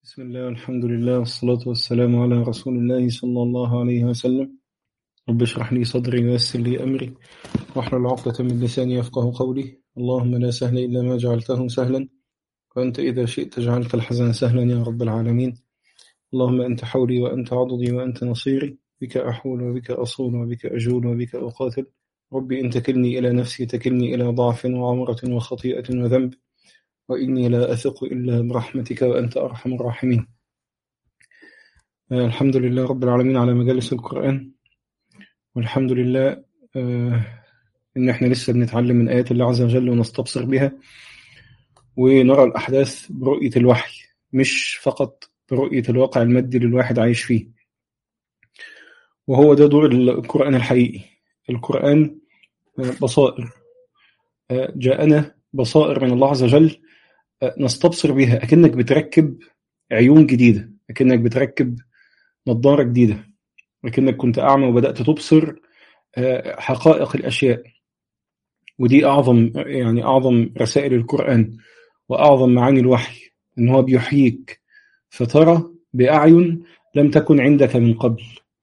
بسم الله والحمد لله والصلاة والسلام على رسول الله صلى الله عليه وسلم رب اشرح لي صدري ويسر لي أمري واحلل عقدة من لساني يفقه قولي اللهم لا سهل إلا ما جعلته سهلا وأنت إذا شئت جعلت الحزن سهلا يا رب العالمين اللهم أنت حولي وأنت عضدي وأنت نصيري بك أحول وبك أصول وبك أجول وبك أقاتل ربي إن تكلني إلى نفسي تكلني إلى ضعف وعمرة وخطيئة وذنب وإني لا أثق إلا برحمتك وأنت أرحم الراحمين آه الحمد لله رب العالمين على مجالس القرآن والحمد لله آه إن إحنا لسه بنتعلم من آيات الله عز وجل ونستبصر بها ونرى الأحداث برؤية الوحي مش فقط برؤية الواقع المادي اللي الواحد عايش فيه وهو ده دور القرآن الحقيقي القرآن بصائر جاءنا بصائر من الله عز وجل نستبصر بها أكنك بتركب عيون جديدة أكنك بتركب نظارة جديدة أكنك كنت أعمى وبدأت تبصر حقائق الأشياء ودي أعظم يعني أعظم رسائل القرآن وأعظم معاني الوحي إن هو بيحييك فترى بأعين لم تكن عندك من قبل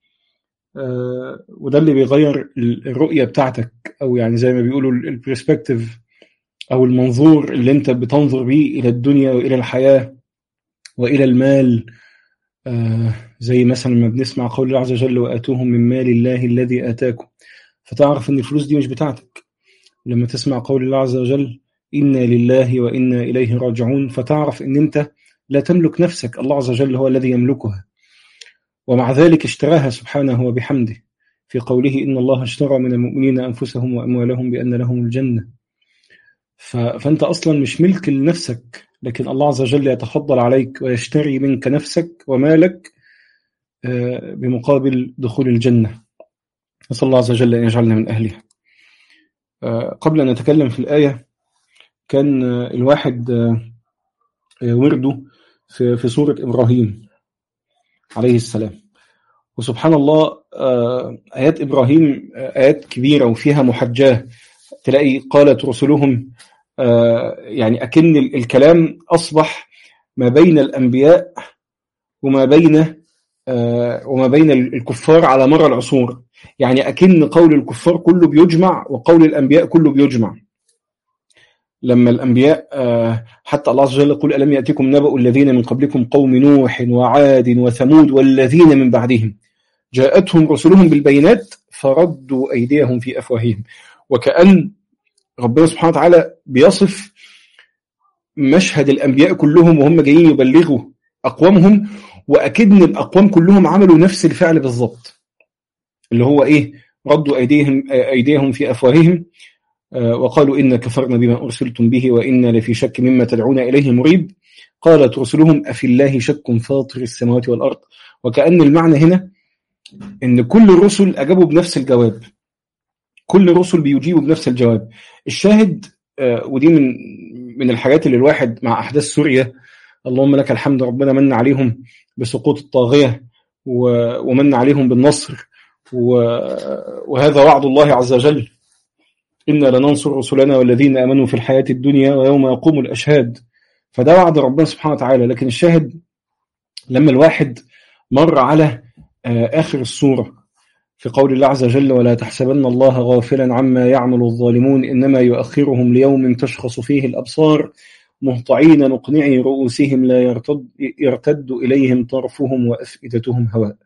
وده اللي بيغير الرؤية بتاعتك أو يعني زي ما بيقولوا البرسبكتيف أو المنظور اللي أنت بتنظر بيه إلى الدنيا وإلى الحياة وإلى المال زي مثلا ما بنسمع قول الله عز وجل وآتوهم من مال الله الذي آتاكم فتعرف إن الفلوس دي مش بتاعتك لما تسمع قول الله عز وجل إنا لله وإنا إليه راجعون فتعرف إن أنت لا تملك نفسك الله عز وجل هو الذي يملكها ومع ذلك اشتراها سبحانه وبحمده في قوله إن الله اشترى من المؤمنين أنفسهم وأموالهم بأن لهم الجنة فأنت أصلا مش ملك لنفسك لكن الله عز وجل يتفضل عليك ويشتري منك نفسك ومالك بمقابل دخول الجنة نسأل الله عز وجل أن يجعلنا من أهلها قبل أن نتكلم في الآية كان الواحد ورده في سورة إبراهيم عليه السلام وسبحان الله آيات إبراهيم آيات كبيرة وفيها محجاه تلاقي قالت رسلهم يعني أكن الكلام أصبح ما بين الأنبياء وما بين وما بين الكفار على مر العصور يعني أكن قول الكفار كله بيجمع وقول الأنبياء كله بيجمع لما الأنبياء حتى الله عز وجل يقول ألم يأتكم نبأ الذين من قبلكم قوم نوح وعاد وثمود والذين من بعدهم جاءتهم رسلهم بالبينات فردوا أيديهم في أفواههم وكأن ربنا سبحانه وتعالى بيصف مشهد الأنبياء كلهم وهم جايين يبلغوا أقوامهم وأكدن الأقوام كلهم عملوا نفس الفعل بالضبط اللي هو إيه ردوا أيديهم, أيديهم في أفواههم وقالوا إنا كفرنا بما أرسلتم به وإنا لفي شك مما تدعون إليه مريب قالت رسلهم أفي الله شك فاطر السماوات والأرض وكأن المعنى هنا إن كل الرسل أجابوا بنفس الجواب كل الرسل بيجيبوا بنفس الجواب الشاهد ودي من من الحاجات اللي الواحد مع أحداث سوريا اللهم لك الحمد ربنا من عليهم بسقوط الطاغية ومن عليهم بالنصر وهذا وعد الله عز وجل إنا لننصر رسلنا والذين آمنوا في الحياة الدنيا ويوم يقوم الأشهاد فده وعد ربنا سبحانه وتعالى لكن الشاهد لما الواحد مر على آخر السورة في قول الله عز وجل ولا تحسبن الله غافلا عما يعمل الظالمون إنما يؤخرهم ليوم تشخص فيه الأبصار مهطعين نقنعي رؤوسهم لا يرتد, يرتد إليهم طرفهم وأفئدتهم هواء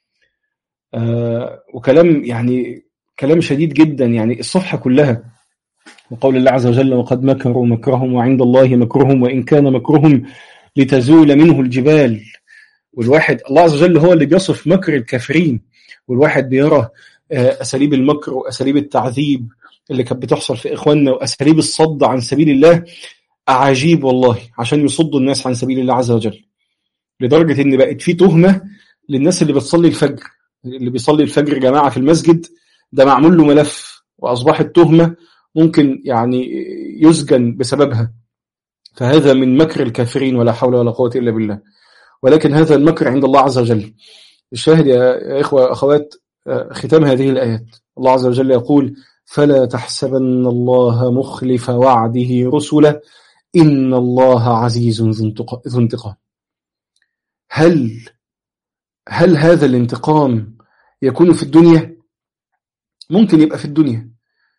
آه وكلام يعني كلام شديد جدا يعني الصفحة كلها وقول الله عز وجل وقد مكروا مكرهم وعند الله مكرهم وإن كان مكرهم لتزول منه الجبال والواحد الله عز وجل هو اللي بيصف مكر الكافرين والواحد بيرى أساليب المكر وأساليب التعذيب اللي كانت بتحصل في إخواننا وأساليب الصد عن سبيل الله أعاجيب والله عشان يصدوا الناس عن سبيل الله عز وجل لدرجة إن بقت في تهمة للناس اللي بتصلي الفجر اللي بيصلي الفجر جماعة في المسجد ده معمول له ملف وأصبحت تهمة ممكن يعني يسجن بسببها فهذا من مكر الكافرين ولا حول ولا قوة إلا بالله ولكن هذا المكر عند الله عز وجل الشاهد يا إخوة أخوات ختام هذه الآيات الله عز وجل يقول فلا تحسبن الله مخلف وعده رسله إن الله عزيز ذو انتقام هل هل هذا الانتقام يكون في الدنيا ممكن يبقى في الدنيا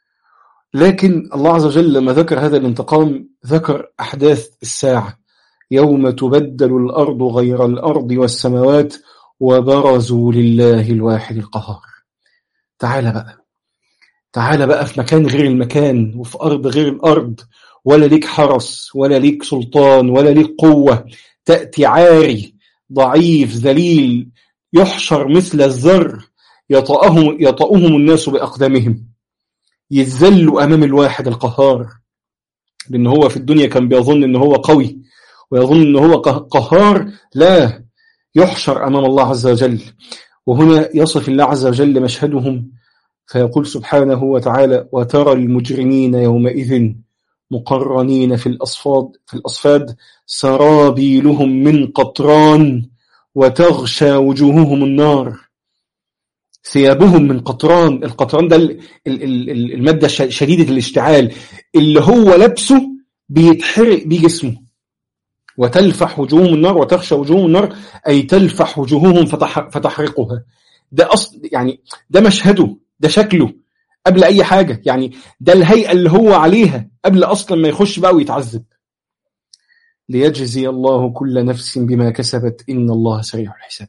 لكن الله عز وجل لما ذكر هذا الانتقام ذكر أحداث الساعة يوم تبدل الأرض غير الأرض والسماوات وبرزوا لله الواحد القهار تعال بقى تعال بقى في مكان غير المكان وفي أرض غير الأرض ولا ليك حرس ولا ليك سلطان ولا ليك قوة تأتي عاري ضعيف ذليل يحشر مثل الذر يطأهم, يطأهم الناس بأقدامهم يذلوا أمام الواحد القهار لأن هو في الدنيا كان بيظن أنه هو قوي ويظن أنه هو قهار لا يحشر أمام الله عز وجل وهنا يصف الله عز وجل مشهدهم فيقول سبحانه وتعالى وترى المجرمين يومئذ مقرنين في الأصفاد في الأصفاد سرابيلهم من قطران وتغشى وجوههم النار ثيابهم من قطران القطران ده المادة شديدة الاشتعال اللي هو لابسه بيتحرق بيه جسمه وتلفح وجوههم النار وتخشى وجوههم النار أي تلفح وجوههم فتحرقها ده أصل يعني ده مشهده ده شكله قبل أي حاجة يعني ده الهيئة اللي هو عليها قبل أصلا ما يخش بقى ويتعذب ليجزي الله كل نفس بما كسبت إن الله سريع الحساب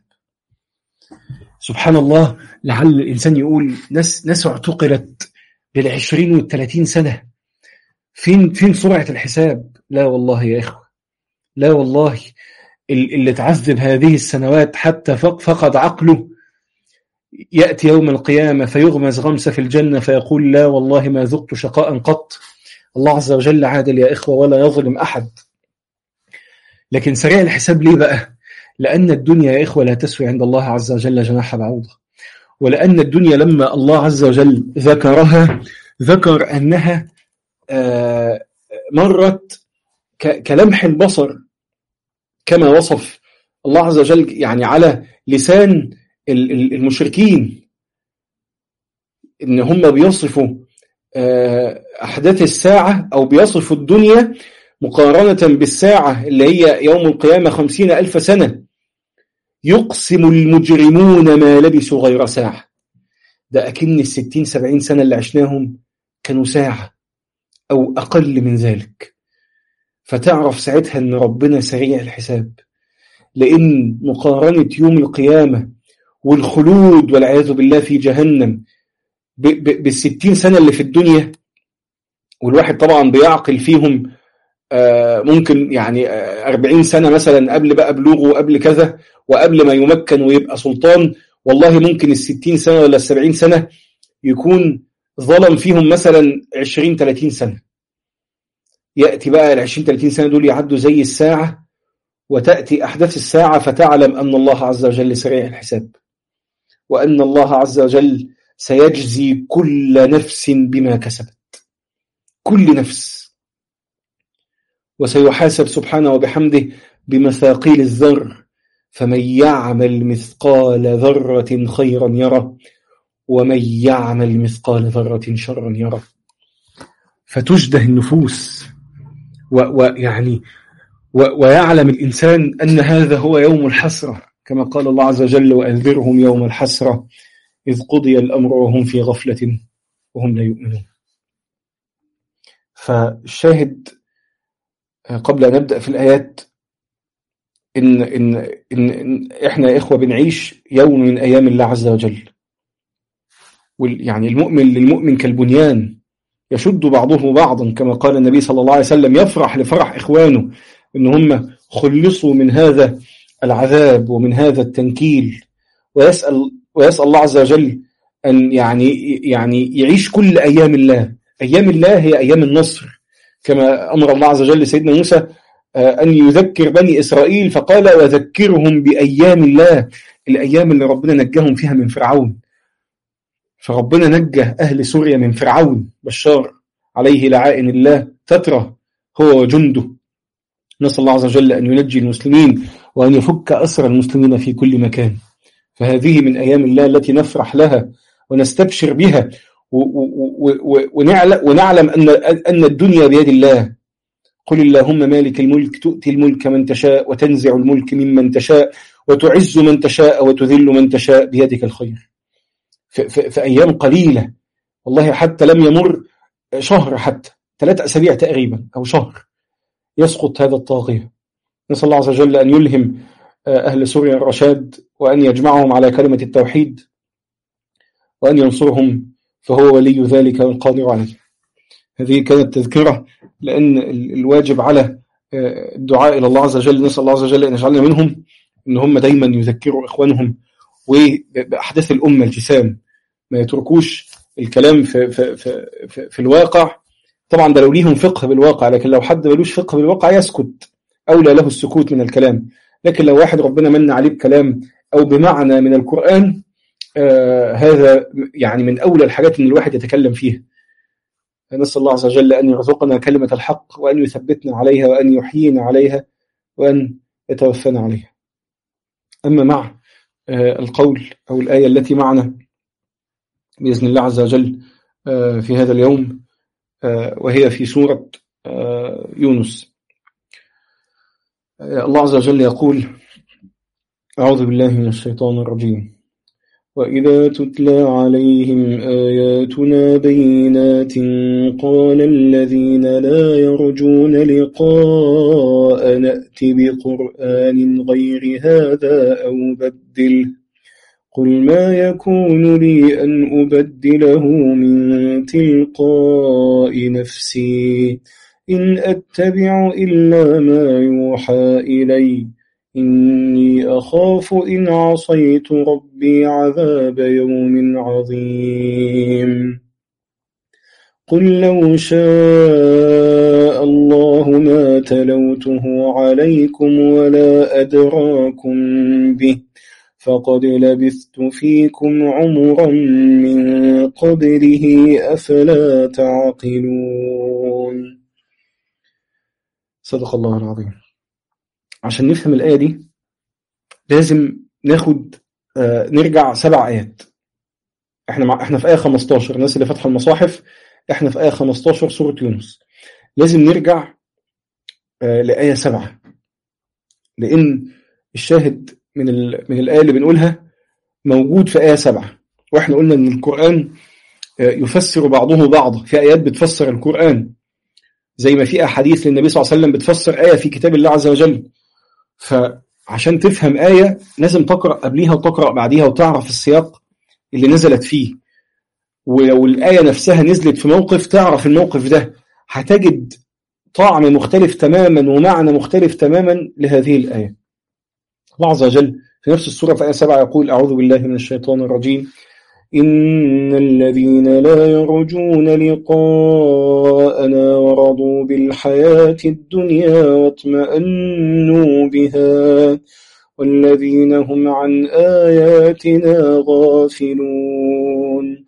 سبحان الله لعل الإنسان يقول ناس ناس اعتقلت بالعشرين والثلاثين سنة فين فين سرعة الحساب لا والله يا إخوة لا والله اللي تعذب هذه السنوات حتى فقد عقله يأتي يوم القيامة فيغمز غمسة في الجنة فيقول لا والله ما ذقت شقاء قط الله عز وجل عادل يا إخوة ولا يظلم أحد لكن سريع الحساب ليه بقى لأن الدنيا يا إخوة لا تسوي عند الله عز وجل جناح بعوضة ولأن الدنيا لما الله عز وجل ذكرها ذكر أنها مرت كلمح البصر كما وصف الله عز وجل يعني على لسان المشركين ان هم بيصفوا احداث الساعه او بيصفوا الدنيا مقارنه بالساعه اللي هي يوم القيامه خمسين الف سنه يقسم المجرمون ما لبثوا غير ساعه ده اكن الستين سبعين سنه اللي عشناهم كانوا ساعه او اقل من ذلك فتعرف ساعتها ان ربنا سريع الحساب لان مقارنه يوم القيامه والخلود والعياذ بالله في جهنم بالستين سنة اللي في الدنيا والواحد طبعا بيعقل فيهم ممكن يعني أربعين سنة مثلا قبل بقى بلوغه وقبل كذا وقبل ما يمكن ويبقى سلطان والله ممكن الستين سنة ولا السبعين سنة يكون ظلم فيهم مثلا عشرين تلاتين سنة يأتي بقى العشرين تلاتين سنة دول يعدوا زي الساعة وتأتي أحداث الساعة فتعلم أن الله عز وجل سريع الحساب وأن الله عز وجل سيجزي كل نفس بما كسبت كل نفس وسيحاسب سبحانه وبحمده بمثاقيل الذر فمن يعمل مثقال ذرة خيرا يره ومن يعمل مثقال ذرة شرا يره فتجده النفوس ويعني ويعلم الإنسان أن هذا هو يوم الحسرة كما قال الله عز وجل وأنذرهم يوم الحسرة إذ قضي الأمر وهم في غفلة وهم لا يؤمنون فالشاهد قبل أن نبدأ في الآيات إن, إن, إن, إن إحنا إخوة بنعيش يوم من أيام الله عز وجل يعني المؤمن للمؤمن كالبنيان يشد بعضه بعضا كما قال النبي صلى الله عليه وسلم يفرح لفرح إخوانه إن هم خلصوا من هذا العذاب ومن هذا التنكيل ويسأل ويسأل الله عز وجل أن يعني يعني يعيش كل أيام الله أيام الله هي أيام النصر كما أمر الله عز وجل سيدنا موسى أن يذكر بني إسرائيل فقال وذكرهم بأيام الله الأيام اللي ربنا نجاهم فيها من فرعون فربنا نجى أهل سوريا من فرعون بشار عليه لعائن الله تترى هو وجنده نسأل الله عز وجل أن ينجي المسلمين وأن يفك أسر المسلمين في كل مكان فهذه من أيام الله التي نفرح لها ونستبشر بها ونعلم أن أن الدنيا بيد الله قل اللهم مالك الملك تؤتي الملك من تشاء وتنزع الملك ممن تشاء وتعز من تشاء وتذل من تشاء بيدك الخير في, في, في أيام قليلة والله حتى لم يمر شهر حتى ثلاث أسابيع تقريبا أو شهر يسقط هذا الطاغية نسأل الله عز وجل أن يلهم أهل سوريا الرشاد وأن يجمعهم على كلمة التوحيد وأن ينصرهم فهو ولي ذلك والقادر عليه هذه كانت تذكرة لأن الواجب على الدعاء إلى الله عز وجل نسأل الله عز وجل أن يجعلنا منهم أن هم دايما يذكروا إخوانهم وبأحداث الأمة الجسام ما يتركوش الكلام في, في, في, في, في الواقع طبعا ده لو ليهم فقه بالواقع لكن لو حد ملوش فقه بالواقع يسكت أولى له السكوت من الكلام لكن لو واحد ربنا من عليه بكلام أو بمعنى من القرآن آه هذا يعني من أولى الحاجات أن الواحد يتكلم فيها نسأل الله عز وجل أن يرزقنا كلمة الحق وأن يثبتنا عليها وأن يحيينا عليها وأن يتوفانا عليها أما مع آه القول أو الآية التي معنا بإذن الله عز وجل آه في هذا اليوم وهي في سورة يونس الله عز وجل يقول أعوذ بالله من الشيطان الرجيم وإذا تتلى عليهم آياتنا بينات قال الذين لا يرجون لقاء نأت بقرآن غير هذا أو بدله قل ما يكون لي أن أبدله من تلقاء نفسي إن أتبع إلا ما يوحى إلي إني أخاف إن عصيت ربي عذاب يوم عظيم قل لو شاء الله ما تلوته عليكم ولا أدراكم به فقد لبثت فيكم عمرا من قبله أفلا تعقلون صدق الله العظيم عشان نفهم الآية دي لازم ناخد آه نرجع سبع آيات احنا مع احنا في آية 15 الناس اللي فاتحه المصاحف احنا في آية 15 سورة يونس لازم نرجع آه لآية سبعة لأن الشاهد من من الآية اللي بنقولها موجود في آية سبعة وإحنا قلنا إن القرآن يفسر بعضه بعضا في آيات بتفسر القرآن زي ما في أحاديث للنبي صلى الله عليه وسلم بتفسر آية في كتاب الله عز وجل فعشان تفهم آية لازم تقرأ قبليها وتقرأ بعديها وتعرف السياق اللي نزلت فيه ولو الآية نفسها نزلت في موقف تعرف الموقف ده هتجد طعم مختلف تماما ومعنى مختلف تماما لهذه الآية الله عز وجل في نفس السورة في آية 7 يقول أعوذ بالله من الشيطان الرجيم إن الذين لا يرجون لقاءنا ورضوا بالحياة الدنيا واطمأنوا بها والذين هم عن آياتنا غافلون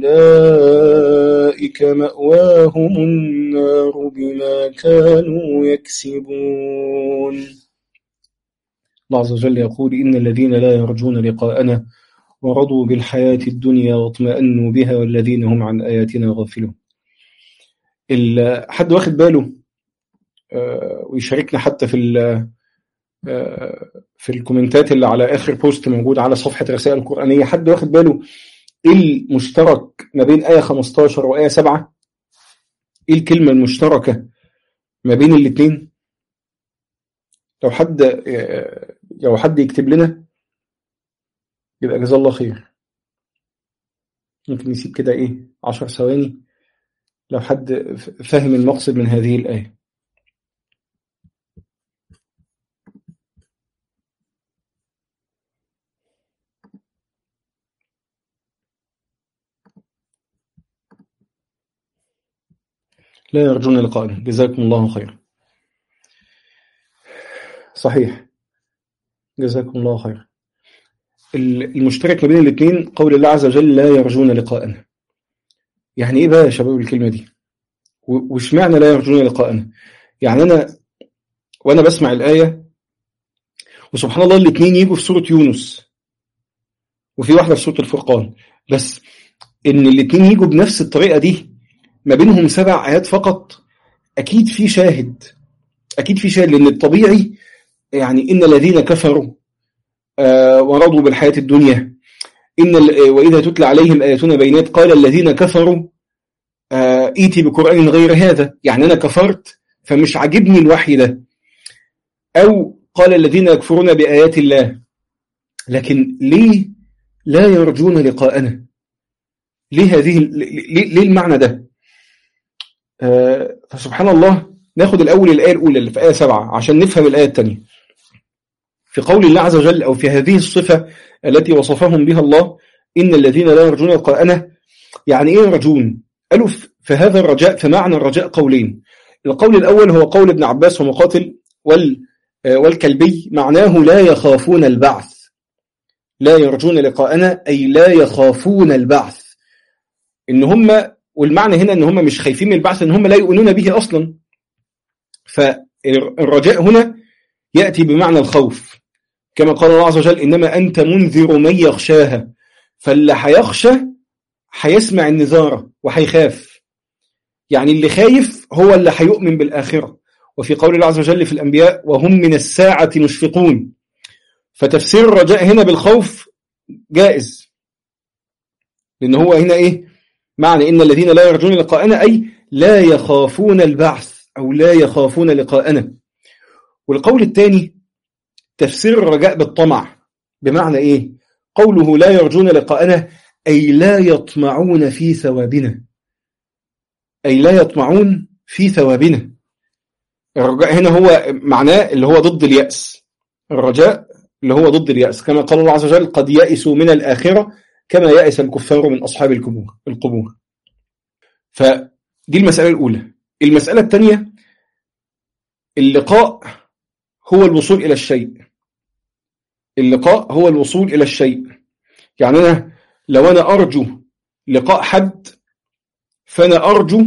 أولئك مأواهم النار بما كانوا يكسبون الله عز وجل يقول إن الذين لا يرجون لقاءنا ورضوا بالحياة الدنيا واطمأنوا بها والذين هم عن آياتنا غافلون حد واخد باله ويشاركنا حتى في في الكومنتات اللي على آخر بوست موجود على صفحة رسائل القرآنية حد واخد باله إيه المشترك ما بين آية 15 وآية 7 إيه الكلمة المشتركة ما بين الاثنين لو حد لو حد يكتب لنا يبقى جزاه الله خير ممكن نسيب كده ايه عشر ثواني لو حد فهم المقصد من هذه الآية لا يرجون لقاءنا جزاكم الله خيرا صحيح جزاكم الله خيرا المشترك ما بين الاثنين قول الله عز وجل لا يرجون لقاءنا يعني ايه بقى يا شباب الكلمه دي وش معنى لا يرجون لقاءنا يعني انا وانا بسمع الايه وسبحان الله الاثنين يجوا في سوره يونس وفي واحده في سوره الفرقان بس ان الاثنين يجوا بنفس الطريقه دي ما بينهم سبع ايات فقط اكيد في شاهد اكيد في شاهد لان الطبيعي يعني ان الذين كفروا آه ورضوا بالحياة الدنيا إن وإذا تتلى عليهم آياتنا بينات قال الذين كفروا آه إيتي بقرآن غير هذا يعني أنا كفرت فمش عاجبني الوحي ده أو قال الذين يكفرون بآيات الله لكن ليه لا يرجون لقاءنا ليه هذه ليه, ليه المعنى ده آه فسبحان الله ناخد الأول الآية الأولى اللي في آية سبعة عشان نفهم الآية الثانية في قول الله عز وجل أو في هذه الصفة التي وصفهم بها الله إن الذين لا يرجون لقاءنا يعني إيه يرجون قالوا في هذا الرجاء في معنى الرجاء قولين القول الأول هو قول ابن عباس ومقاتل وال والكلبي معناه لا يخافون البعث لا يرجون لقاءنا أي لا يخافون البعث إن هم والمعنى هنا إن هم مش خايفين من البعث إن هم لا يؤمنون به أصلا فالرجاء هنا يأتي بمعنى الخوف كما قال الله عز وجل إنما أنت منذر من يخشاها فاللي هيخشى هيسمع النذارة وهيخاف يعني اللي خايف هو اللي هيؤمن بالآخرة وفي قول الله عز وجل في الأنبياء وهم من الساعة مشفقون فتفسير الرجاء هنا بالخوف جائز لأن هو هنا إيه معنى إن الذين لا يرجون لقاءنا أي لا يخافون البعث أو لا يخافون لقاءنا والقول الثاني تفسير الرجاء بالطمع بمعنى إيه قوله لا يرجون لقاءنا أي لا يطمعون في ثوابنا أي لا يطمعون في ثوابنا الرجاء هنا هو معناه اللي هو ضد اليأس الرجاء اللي هو ضد اليأس كما قال الله عز وجل قد يأسوا من الآخرة كما يأس الكفار من أصحاب القبور القبور فدي المسألة الأولى المسألة الثانية اللقاء هو الوصول إلى الشيء اللقاء هو الوصول إلى الشيء يعني أنا لو أنا أرجو لقاء حد فأنا أرجو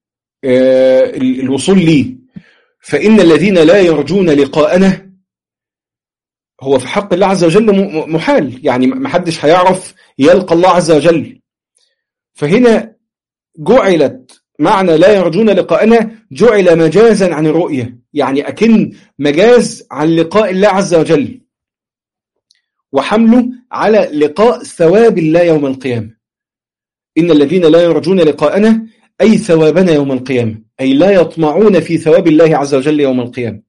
الوصول ليه فإن الذين لا يرجون لقاءنا هو في حق الله عز وجل محال يعني ما حدش هيعرف يلقى الله عز وجل فهنا جعلت معنى لا يرجون لقاءنا جعل مجازا عن الرؤية يعني أكن مجاز عن لقاء الله عز وجل وحمله على لقاء ثواب الله يوم القيامة إن الذين لا يرجون لقاءنا أي ثوابنا يوم القيامة أي لا يطمعون في ثواب الله عز وجل يوم القيامة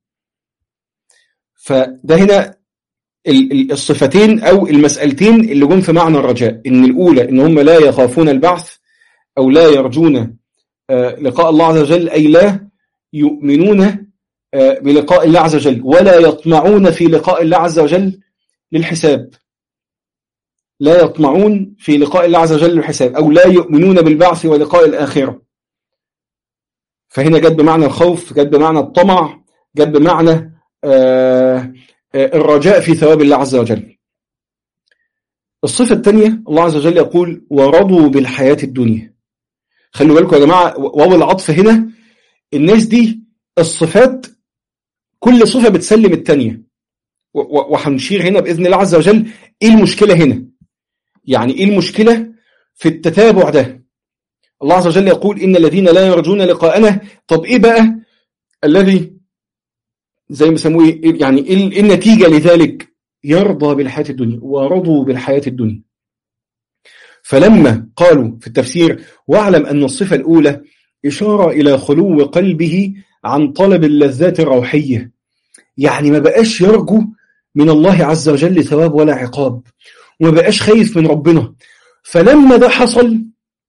فده هنا الصفتين أو المسألتين اللي جم في معنى الرجاء إن الأولى إن هم لا يخافون البعث أو لا يرجون لقاء الله عز وجل أي لا يؤمنون بلقاء الله عز وجل ولا يطمعون في لقاء الله عز وجل للحساب لا يطمعون في لقاء الله عز وجل للحساب أو لا يؤمنون بالبعث ولقاء الآخرة فهنا جد بمعنى الخوف جد بمعنى الطمع جد بمعنى الرجاء في ثواب الله عز وجل الصفة الثانية الله عز وجل يقول ورضوا بالحياة الدنيا خلوا بالكم يا جماعة واو العطف هنا الناس دي الصفات كل صفة بتسلم الثانية وهنشير هنا بإذن الله عز وجل إيه المشكلة هنا يعني إيه المشكلة في التتابع ده الله عز وجل يقول إن الذين لا يرجون لقاءنا طب إيه بقى الذي زي ما بيسموه يعني إيه النتيجة لذلك يرضى بالحياة الدنيا ورضوا بالحياة الدنيا فلما قالوا في التفسير واعلم أن الصفة الأولى إشارة إلى خلو قلبه عن طلب اللذات الروحية يعني ما بقاش يرجو من الله عز وجل ثواب ولا عقاب وما بقاش خايف من ربنا فلما ده حصل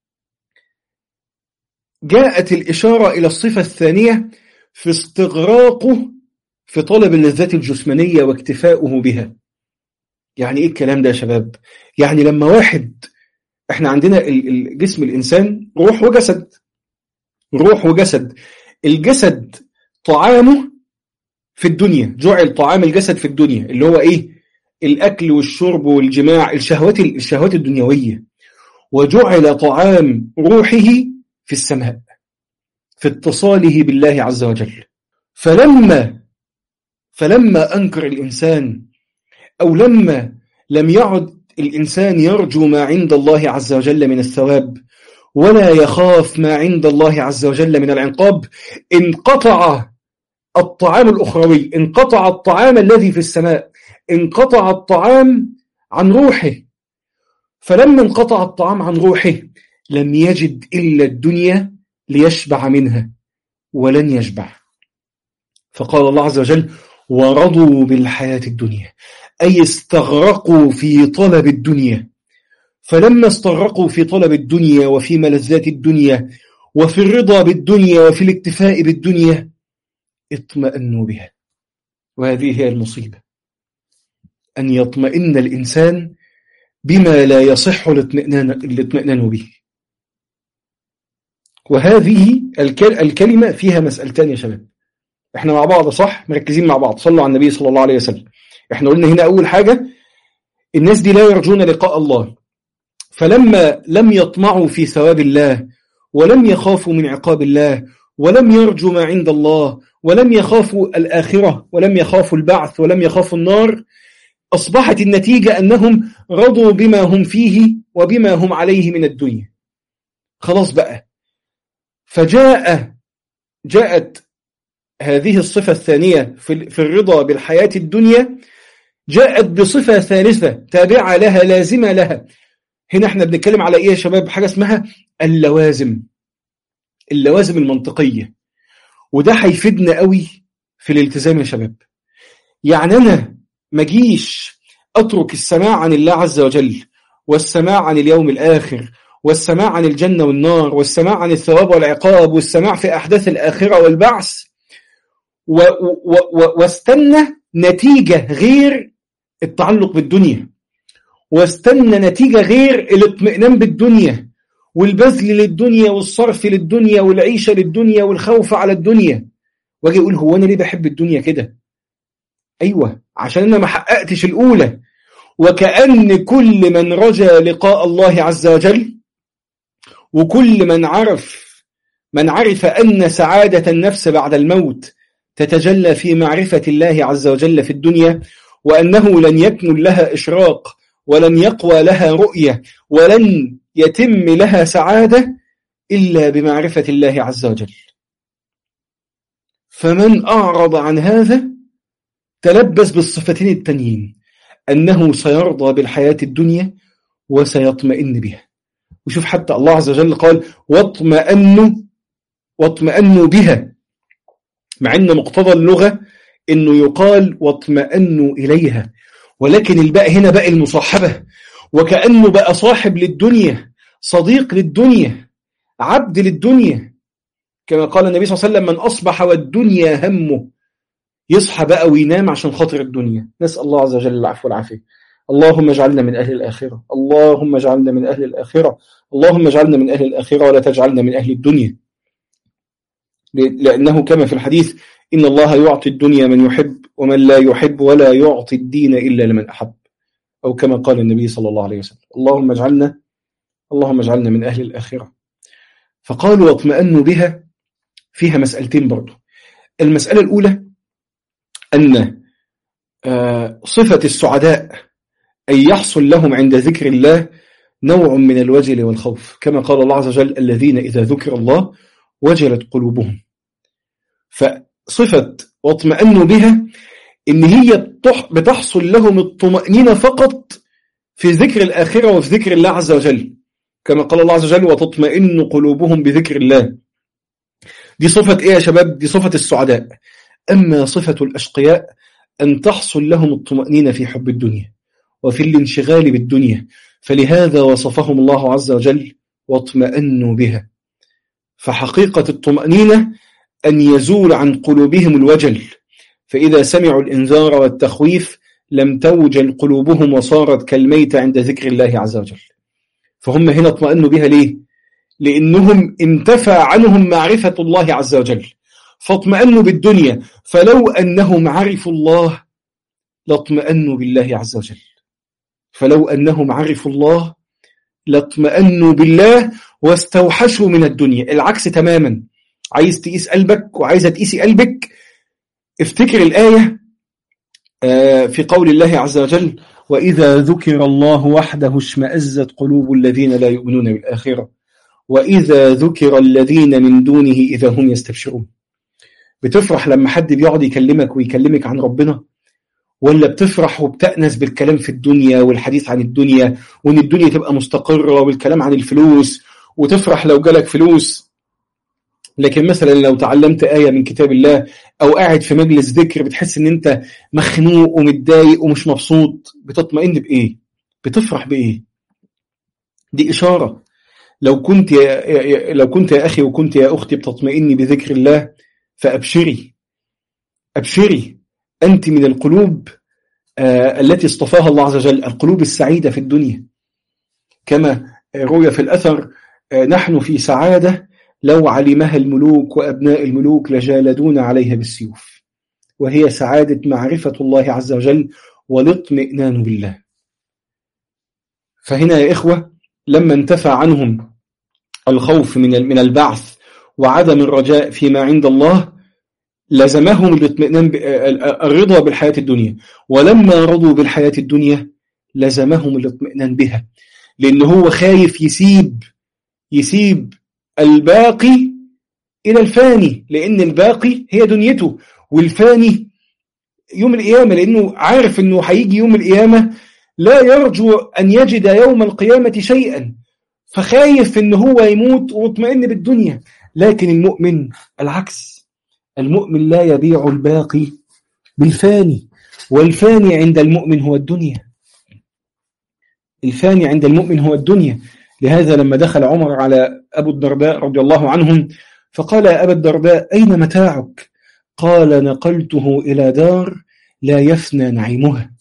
جاءت الإشارة إلى الصفة الثانية في استغراقه في طلب اللذات الجسمانية واكتفاؤه بها يعني إيه الكلام ده يا شباب يعني لما واحد احنا عندنا الجسم الإنسان روح وجسد روح وجسد الجسد طعامه في الدنيا جعل طعام الجسد في الدنيا اللي هو ايه الاكل والشرب والجماع الشهوات الشهوات الدنيويه وجعل طعام روحه في السماء في اتصاله بالله عز وجل فلما فلما انكر الانسان او لما لم يعد الانسان يرجو ما عند الله عز وجل من الثواب ولا يخاف ما عند الله عز وجل من العقاب انقطع الطعام الأخروي انقطع الطعام الذي في السماء انقطع الطعام عن روحه فلما انقطع الطعام عن روحه لم يجد إلا الدنيا ليشبع منها ولن يشبع فقال الله عز وجل ورضوا بالحياة الدنيا أي استغرقوا في طلب الدنيا فلما استغرقوا في طلب الدنيا وفي ملذات الدنيا وفي الرضا بالدنيا وفي الاكتفاء بالدنيا اطمأنوا بها وهذه هي المصيبة أن يطمئن الإنسان بما لا يصح الاطمئنان به وهذه الكلمة فيها مسألتان يا شباب احنا مع بعض صح مركزين مع بعض صلوا على النبي صلى الله عليه وسلم احنا قلنا هنا أول حاجة الناس دي لا يرجون لقاء الله فلما لم يطمعوا في ثواب الله ولم يخافوا من عقاب الله ولم يرجوا ما عند الله ولم يخافوا الآخرة ولم يخافوا البعث ولم يخافوا النار أصبحت النتيجة أنهم رضوا بما هم فيه وبما هم عليه من الدنيا خلاص بقى فجاء جاءت هذه الصفة الثانية في الرضا بالحياة الدنيا جاءت بصفة ثالثة تابعة لها لازمة لها هنا احنا بنتكلم على ايه يا شباب حاجة اسمها اللوازم اللوازم المنطقية وده هيفيدنا قوي في الالتزام يا شباب يعني انا ما اجيش اترك السماع عن الله عز وجل والسماع عن اليوم الاخر والسماع عن الجنة والنار والسماع عن الثواب والعقاب والسماع في احداث الاخرة والبعث و و و واستنى نتيجة غير التعلق بالدنيا واستنى نتيجة غير الاطمئنان بالدنيا والبذل للدنيا والصرف للدنيا والعيشة للدنيا والخوف على الدنيا واجي اقول هو انا ليه بحب الدنيا كده ايوه عشان انا ما حققتش الاولى وكأن كل من رجا لقاء الله عز وجل وكل من عرف من عرف أن سعادة النفس بعد الموت تتجلى في معرفة الله عز وجل في الدنيا وأنه لن يكمل لها إشراق ولن يقوى لها رؤية ولن يتم لها سعادة إلا بمعرفة الله عز وجل فمن أعرض عن هذا تلبس بالصفتين التانيين أنه سيرضى بالحياة الدنيا وسيطمئن بها وشوف حتى الله عز وجل قال واطمئنوا واطمئنوا بها مع أن مقتضى اللغة أنه يقال واطمئنوا إليها ولكن الباء هنا باء المصاحبة وكأنه بقى صاحب للدنيا صديق للدنيا عبد للدنيا كما قال النبي صلى الله عليه وسلم من أصبح والدنيا همه يصحى بقى وينام عشان خاطر الدنيا نسأل الله عز وجل العفو والعافية اللهم اجعلنا من أهل الآخرة اللهم اجعلنا من أهل الآخرة اللهم اجعلنا من أهل الآخرة ولا تجعلنا من أهل الدنيا لأنه كما في الحديث إن الله يعطي الدنيا من يحب ومن لا يحب ولا يعطي الدين إلا لمن أحب أو كما قال النبي صلى الله عليه وسلم اللهم اجعلنا اللهم اجعلنا من أهل الآخرة فقالوا واطمأنوا بها فيها مسألتين برضو المسألة الأولى أن صفة السعداء أن يحصل لهم عند ذكر الله نوع من الوجل والخوف كما قال الله عز وجل الذين إذا ذكر الله وجلت قلوبهم فصفة واطمأنوا بها إن هي بتحصل لهم الطمأنينة فقط في ذكر الآخرة وفي ذكر الله عز وجل كما قال الله عز وجل وتطمئن قلوبهم بذكر الله دي صفة إيه يا شباب دي صفة السعداء أما صفة الأشقياء أن تحصل لهم الطمأنينة في حب الدنيا وفي الانشغال بالدنيا فلهذا وصفهم الله عز وجل واطمأنوا بها فحقيقة الطمأنينة أن يزول عن قلوبهم الوجل فإذا سمعوا الإنذار والتخويف لم توجل قلوبهم وصارت كالميت عند ذكر الله عز وجل فهم هنا اطمأنوا بها ليه؟ لأنهم انتفى عنهم معرفة الله عز وجل فاطمأنوا بالدنيا فلو أنهم عرفوا الله لاطمأنوا بالله عز وجل فلو أنهم عرفوا الله لاطمأنوا بالله واستوحشوا من الدنيا العكس تماما عايز تقيس قلبك وعايزة تقيسي قلبك افتكر الآية في قول الله عز وجل وإذا ذكر الله وحده اشمأزت قلوب الذين لا يؤمنون بالآخرة وإذا ذكر الذين من دونه إذا هم يستبشرون بتفرح لما حد بيقعد يكلمك ويكلمك عن ربنا ولا بتفرح وبتأنس بالكلام في الدنيا والحديث عن الدنيا وإن الدنيا تبقى مستقرة والكلام عن الفلوس وتفرح لو جالك فلوس لكن مثلا لو تعلمت آية من كتاب الله أو قاعد في مجلس ذكر بتحس إن أنت مخنوق ومتضايق ومش مبسوط بتطمئن بإيه؟ بتفرح بإيه؟ دي إشارة لو كنت يا لو كنت يا أخي وكنت يا أختي بتطمئني بذكر الله فأبشري أبشري أنت من القلوب آه التي اصطفاها الله عز وجل القلوب السعيدة في الدنيا كما روي في الأثر آه نحن في سعادة لو علمها الملوك وأبناء الملوك لجالدون عليها بالسيوف وهي سعادة معرفة الله عز وجل والاطمئنان بالله فهنا يا إخوة لما انتفى عنهم الخوف من من البعث وعدم الرجاء فيما عند الله لزمهم الاطمئنان الرضا بالحياة الدنيا ولما رضوا بالحياة الدنيا لزمهم الاطمئنان بها لأن هو خايف يسيب يسيب الباقي إلى الفاني لأن الباقي هي دنيته والفاني يوم القيامة لأنه عارف أنه هيجي يوم القيامة لا يرجو أن يجد يوم القيامة شيئا فخايف أنه هو يموت ومطمئن بالدنيا لكن المؤمن العكس المؤمن لا يبيع الباقي بالفاني والفاني عند المؤمن هو الدنيا الفاني عند المؤمن هو الدنيا لهذا لما دخل عمر على أبو الدرداء رضي الله عنهم فقال يا أبا الدرداء أين متاعك قال نقلته إلى دار لا يفنى نعيمها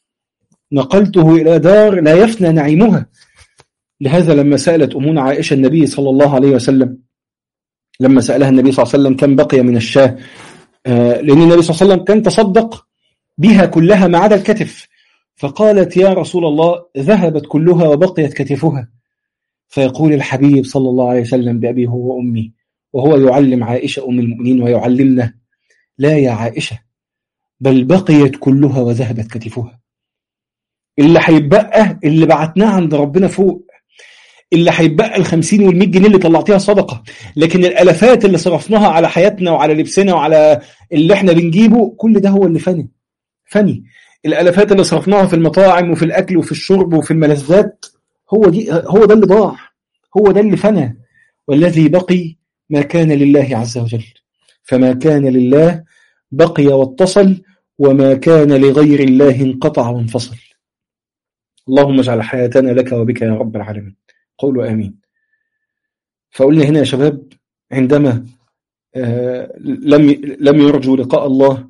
نقلته إلى دار لا يفنى نعيمها لهذا لما سألت أمون عائشة النبي صلى الله عليه وسلم لما سألها النبي صلى الله عليه وسلم كم بقي من الشاه آه لأن النبي صلى الله عليه وسلم كان تصدق بها كلها ما عدا الكتف فقالت يا رسول الله ذهبت كلها وبقيت كتفها فيقول الحبيب صلى الله عليه وسلم بأبي هو وأمي وهو يعلم عائشة أم المؤمنين ويعلمنا لا يا عائشة بل بقيت كلها وذهبت كتفها اللي هيتبقى اللي بعتناه عند ربنا فوق اللي هيتبقى ال 50 وال 100 جنيه اللي طلعتيها صدقه لكن الالافات اللي صرفناها على حياتنا وعلى لبسنا وعلى اللي احنا بنجيبه كل ده هو اللي فني فني الالافات اللي صرفناها في المطاعم وفي الاكل وفي الشرب وفي الملذات هو دي هو ده اللي ضاع هو ده اللي فنى والذي بقي ما كان لله عز وجل فما كان لله بقي واتصل وما كان لغير الله انقطع وانفصل اللهم اجعل حياتنا لك وبك يا رب العالمين قولوا آمين فقلنا هنا يا شباب عندما آه لم لم يرجوا لقاء الله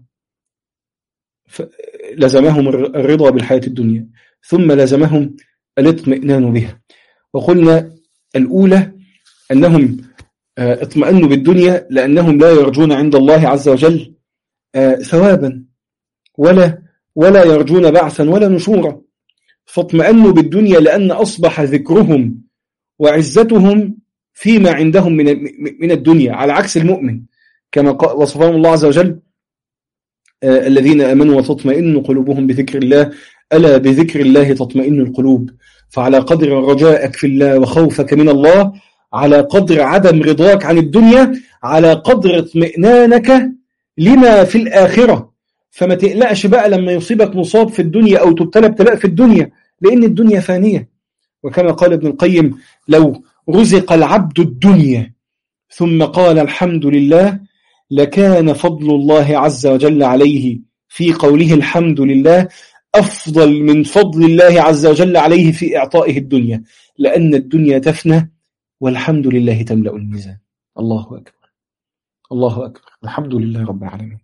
لزمهم الرضا بالحياة الدنيا ثم لزمهم الاطمئنان بها وقلنا الأولى أنهم آه اطمأنوا بالدنيا لأنهم لا يرجون عند الله عز وجل آه ثوابا ولا ولا يرجون بعثا ولا نشورا فاطمأنوا بالدنيا لأن أصبح ذكرهم وعزتهم فيما عندهم من من الدنيا على عكس المؤمن كما وصفهم الله عز وجل آه الذين آمنوا وتطمئن قلوبهم بذكر الله ألا بذكر الله تطمئن القلوب فعلى قدر رجائك في الله وخوفك من الله على قدر عدم رضاك عن الدنيا على قدر اطمئنانك لما في الآخرة فما تقلقش بقى لما يصيبك مصاب في الدنيا أو تبتلى ابتلاء في الدنيا لأن الدنيا فانية وكما قال ابن القيم لو رزق العبد الدنيا ثم قال الحمد لله لكان فضل الله عز وجل عليه في قوله الحمد لله أفضل من فضل الله عز وجل عليه في إعطائه الدنيا لأن الدنيا تفنى والحمد لله تملأ الميزان الله أكبر الله أكبر الحمد لله رب العالمين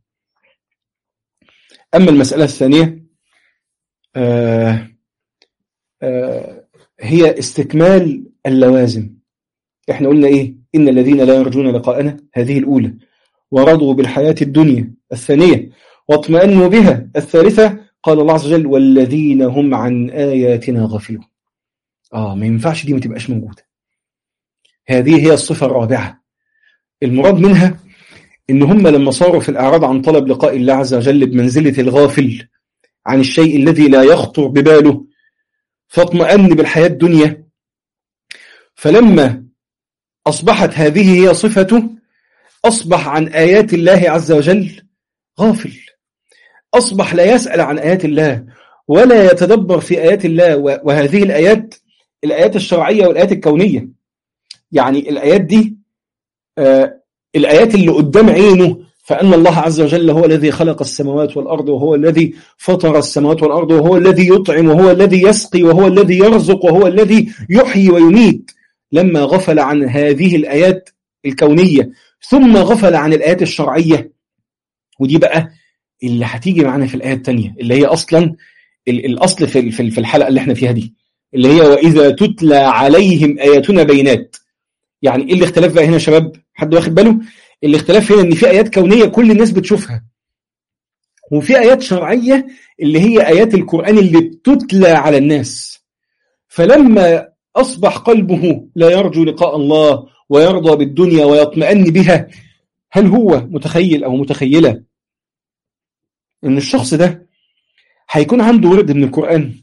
أما المسألة الثانية آه آه هي استكمال اللوازم احنا قلنا ايه إن الذين لا يرجون لقاءنا هذه الأولى ورضوا بالحياة الدنيا الثانية واطمأنوا بها الثالثة قال الله عز وجل والذين هم عن آياتنا غافلون آه ما ينفعش دي ما تبقاش موجودة هذه هي الصفة الرابعة المراد منها إن هم لما صاروا في الأعراض عن طلب لقاء الله عز وجل بمنزلة الغافل عن الشيء الذي لا يخطر بباله فاطمأن بالحياة الدنيا فلما أصبحت هذه هي صفته أصبح عن آيات الله عز وجل غافل أصبح لا يسأل عن آيات الله ولا يتدبر في آيات الله وهذه الآيات الآيات الشرعية والآيات الكونية يعني الآيات دي آه الآيات اللي قدام عينه فأن الله عز وجل هو الذي خلق السماوات والأرض وهو الذي فطر السماوات والأرض وهو الذي يطعم وهو الذي يسقي وهو الذي يرزق وهو الذي يحيي ويميت لما غفل عن هذه الآيات الكونية ثم غفل عن الآيات الشرعية ودي بقى اللي هتيجي معانا في الآية الثانية اللي هي أصلا الأصل في الحلقة اللي احنا فيها دي اللي هي وإذا تتلى عليهم آياتنا بينات يعني إيه الاختلاف بقى هنا يا شباب حد واخد باله الاختلاف هنا ان في ايات كونيه كل الناس بتشوفها وفي ايات شرعيه اللي هي ايات القران اللي بتتلى على الناس فلما اصبح قلبه لا يرجو لقاء الله ويرضى بالدنيا ويطمئن بها هل هو متخيل او متخيله ان الشخص ده هيكون عنده ورد من القران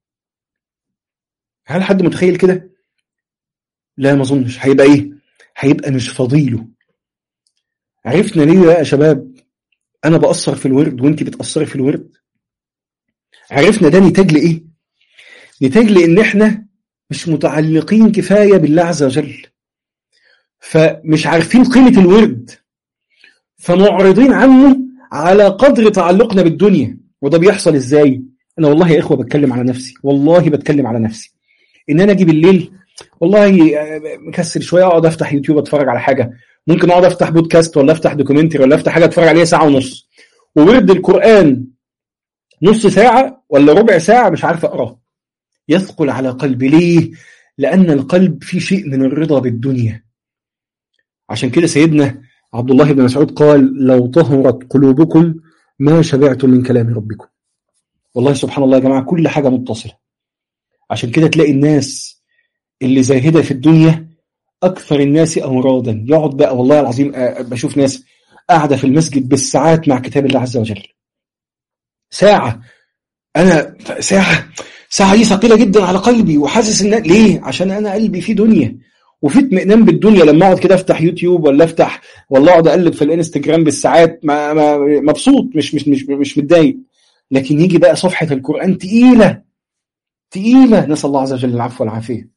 هل حد متخيل كده لا ما اظنش هيبقى ايه هيبقى مش فضيله عرفنا ليه بقى يا شباب انا بأثر في الورد وانت بتأثري في الورد عرفنا ده نتاج لايه نتاج لان احنا مش متعلقين كفاية بالله عز وجل فمش عارفين قيمة الورد فمعرضين عنه على قدر تعلقنا بالدنيا وده بيحصل ازاي انا والله يا اخوة بتكلم على نفسي والله بتكلم على نفسي ان انا اجي بالليل والله مكسر شويه اقعد افتح يوتيوب اتفرج على حاجه ممكن اقعد افتح بودكاست ولا افتح دوكيومنتري ولا افتح حاجه اتفرج عليها ساعه ونص وورد القران نص ساعه ولا ربع ساعه مش عارف اقراه يثقل على قلبي ليه لان القلب فيه شيء من الرضا بالدنيا عشان كده سيدنا عبد الله بن مسعود قال لو طهرت قلوبكم ما شبعتم من كلام ربكم والله سبحان الله يا جماعه كل حاجه متصله عشان كده تلاقي الناس اللي زاهده في الدنيا اكثر الناس امراضا يقعد بقى والله العظيم بشوف ناس قاعده في المسجد بالساعات مع كتاب الله عز وجل ساعه انا ساعه ساعه دي ثقيله جدا على قلبي وحاسس ان ليه عشان انا قلبي فيه دنيا وفي اطمئنان بالدنيا لما اقعد كده افتح يوتيوب ولا افتح والله اقعد اقلب في الانستجرام بالساعات ما ما مبسوط مش مش مش مش متضايق لكن يجي بقى صفحه القران تقيله تقيله نسال الله عز وجل العفو والعافيه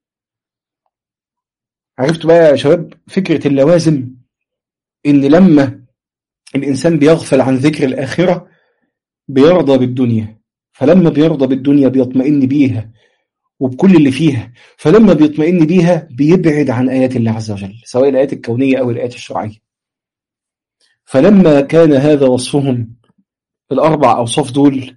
عرفتوا بقى يا شباب فكرة اللوازم إن لما الإنسان بيغفل عن ذكر الآخرة بيرضى بالدنيا فلما بيرضى بالدنيا بيطمئن بيها وبكل اللي فيها فلما بيطمئن بيها بيبعد عن آيات الله عز وجل سواء الآيات الكونية أو الآيات الشرعية فلما كان هذا وصفهم الأربع أوصاف دول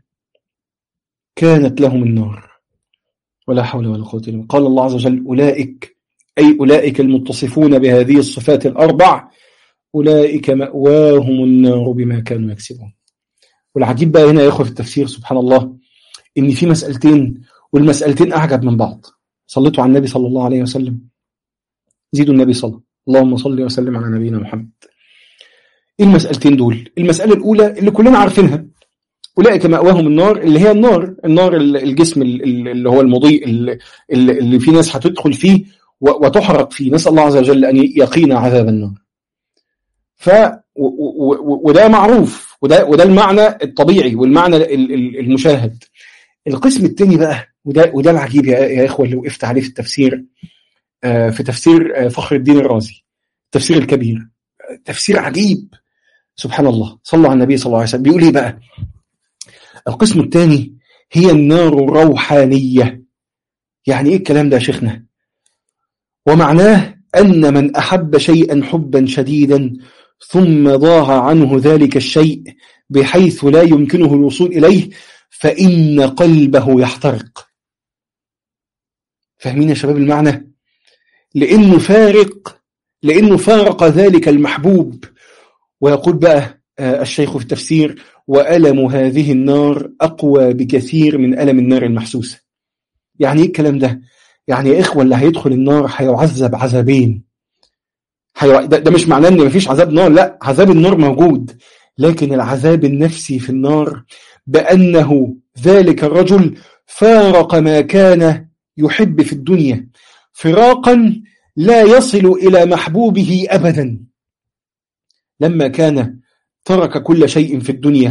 كانت لهم النار ولا حول ولا قوة إلا بالله قال الله عز وجل أولئك أي أولئك المتصفون بهذه الصفات الأربع أولئك مأواهم النار بما كانوا يكسبون والعجيب بقى هنا يا إخوة في التفسير سبحان الله إن في مسألتين والمسألتين أعجب من بعض صليتوا على النبي صلى الله عليه وسلم زيدوا النبي صلى اللهم صل وسلم على نبينا محمد إيه المسألتين دول المسألة الأولى اللي كلنا عارفينها أولئك مأواهم النار اللي هي النار النار الجسم اللي هو المضيء اللي في ناس هتدخل فيه وتحرق فيه نسأل الله عز وجل أن يقينا عذاب النار ف وده معروف وده وده المعنى الطبيعي والمعنى المشاهد القسم الثاني بقى وده وده العجيب يا, يا اخوه اللي وقفت عليه في التفسير في تفسير فخر الدين الرازي التفسير الكبير تفسير عجيب سبحان الله صلى على النبي صلى الله عليه وسلم بيقول ايه بقى القسم الثاني هي النار الروحانيه يعني ايه الكلام ده يا شيخنا ومعناه أن من أحب شيئا حبا شديدا ثم ضاع عنه ذلك الشيء بحيث لا يمكنه الوصول إليه فإن قلبه يحترق فاهمين يا شباب المعنى؟ لأنه فارق لأنه فارق ذلك المحبوب ويقول بقى الشيخ في التفسير وألم هذه النار أقوى بكثير من ألم النار المحسوسة يعني إيه الكلام ده؟ يعني يا إخوة اللي هيدخل النار هيعذب عذابين حيو... ده, ده مش معناه ان مفيش عذاب نار لا عذاب النار موجود لكن العذاب النفسي في النار بأنه ذلك الرجل فارق ما كان يحب في الدنيا فراقا لا يصل إلى محبوبه أبدا لما كان ترك كل شيء في الدنيا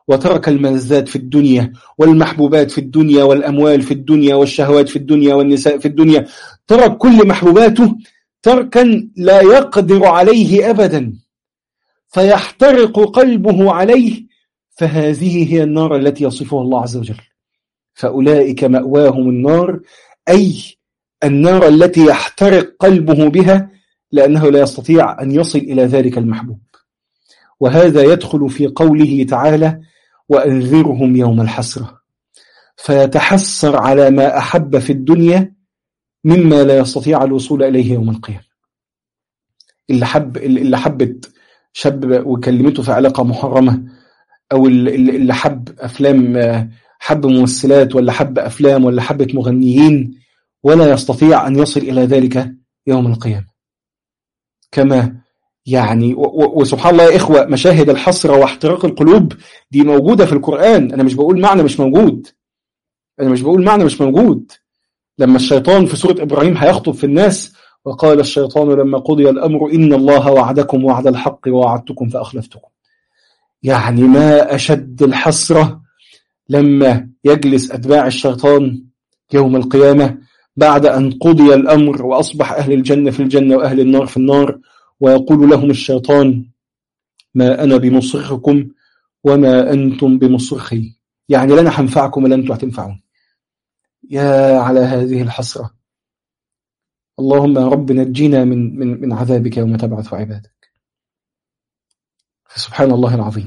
وترك الملذات في الدنيا والمحبوبات في الدنيا والأموال في الدنيا والشهوات في الدنيا والنساء في الدنيا ترك كل محبوباته تركا لا يقدر عليه أبدا فيحترق قلبه عليه فهذه هي النار التي يصفها الله عز وجل فأولئك مأواهم النار أي النار التي يحترق قلبه بها لأنه لا يستطيع أن يصل إلى ذلك المحبوب وهذا يدخل في قوله تعالى وأنذرهم يوم الحسرة فيتحسر على ما أحب في الدنيا مما لا يستطيع الوصول إليه يوم القيامة اللي حب اللي حبت شاب وكلمته في علاقة محرمة أو اللي حب أفلام حب ممثلات ولا حب أفلام ولا حبة مغنيين ولا يستطيع أن يصل إلى ذلك يوم القيامة كما يعني وسبحان الله يا إخوة مشاهد الحسرة واحتراق القلوب دي موجودة في القرآن أنا مش بقول معنى مش موجود أنا مش بقول معنى مش موجود لما الشيطان في سورة إبراهيم هيخطب في الناس وقال الشيطان لما قضي الأمر إن الله وعدكم وعد الحق ووعدتكم فأخلفتكم يعني ما أشد الحسرة لما يجلس أتباع الشيطان يوم القيامة بعد أن قضي الأمر وأصبح أهل الجنة في الجنة وأهل النار في النار ويقول لهم الشيطان ما أنا بمصرخكم وما أنتم بمصرخي يعني لنا هنفعكم ولا أنتم هتنفعون يا على هذه الحسرة اللهم يا رب نجينا من من من عذابك يوم تبعث عبادك سبحان الله العظيم